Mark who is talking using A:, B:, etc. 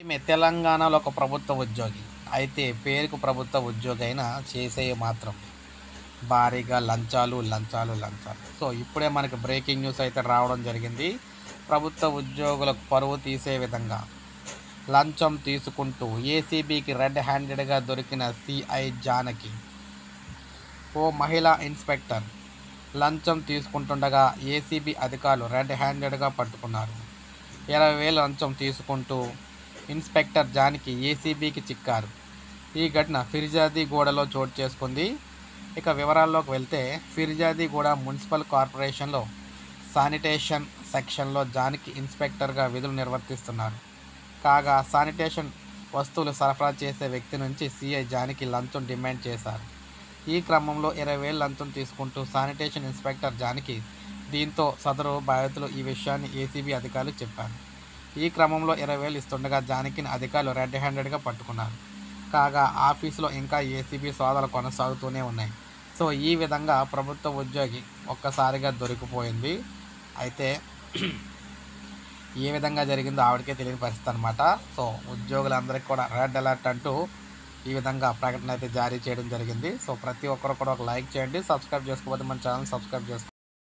A: ఈమె తెలంగాణలో ఒక ప్రభుత్వ ఉద్యోగి అయితే పేరుకు ప్రభుత్వ ఉద్యోగి అయినా చేసే మాత్రం భారీగా లంచాలు లంచాలు లంచాలు సో ఇప్పుడే మనకి బ్రేకింగ్ న్యూస్ అయితే రావడం జరిగింది ప్రభుత్వ ఉద్యోగులకు పరువు తీసే విధంగా లంచం తీసుకుంటూ ఏసీబీకి రెడ్ హ్యాండెడ్గా దొరికిన సిఐ జానకి ఓ మహిళా ఇన్స్పెక్టర్ లంచం తీసుకుంటుండగా ఏసీబీ అధికారులు రెడ్ హ్యాండెడ్గా పట్టుకున్నారు ఇరవై వేలు లంచం తీసుకుంటూ ఇన్స్పెక్టర్ జానికి ఏసీబీకి చిక్కారు ఈ ఘటన ఫిర్జాదీగూడలో చోటు చేసుకుంది ఇక వివరాల్లోకి వెళ్తే ఫిర్జాదీగూడ మున్సిపల్ కార్పొరేషన్లో శానిటేషన్ సెక్షన్లో జానికి ఇన్స్పెక్టర్గా విధులు నిర్వర్తిస్తున్నారు కాగా శానిటేషన్ వస్తువులు సరఫరా చేసే వ్యక్తి నుంచి సిఐ జానికి లంచం డిమాండ్ చేశారు ఈ క్రమంలో ఇరవై వేలు లంచం తీసుకుంటూ శానిటేషన్ ఇన్స్పెక్టర్ జానికి దీంతో సదరు బాధితులు ఈ విషయాన్ని ఏసీబీ అధికారులు చెప్పారు ఈ క్రమంలో ఇరవై వేలు ఇస్తుండగా జానకిని అధికారులు రెడ్ హ్యాండెడ్గా పట్టుకున్నారు కాగా ఆఫీసులో ఇంకా ఏసీబీ సోదాలు కొనసాగుతూనే ఉన్నాయి సో ఈ విధంగా ప్రభుత్వ ఉద్యోగి ఒక్కసారిగా దొరికిపోయింది అయితే ఏ విధంగా జరిగిందో ఆవిడకే తెలియని పరిస్థితి అనమాట సో ఉద్యోగులందరికీ కూడా రెడ్ అలర్ట్ అంటూ ఈ విధంగా ప్రకటన అయితే జారీ చేయడం జరిగింది సో ప్రతి ఒక్కరు కూడా ఒక లైక్ చేయండి సబ్స్క్రైబ్ చేసుకోకపోతే మన ఛానల్ సబ్స్క్రైబ్ చేసుకోండి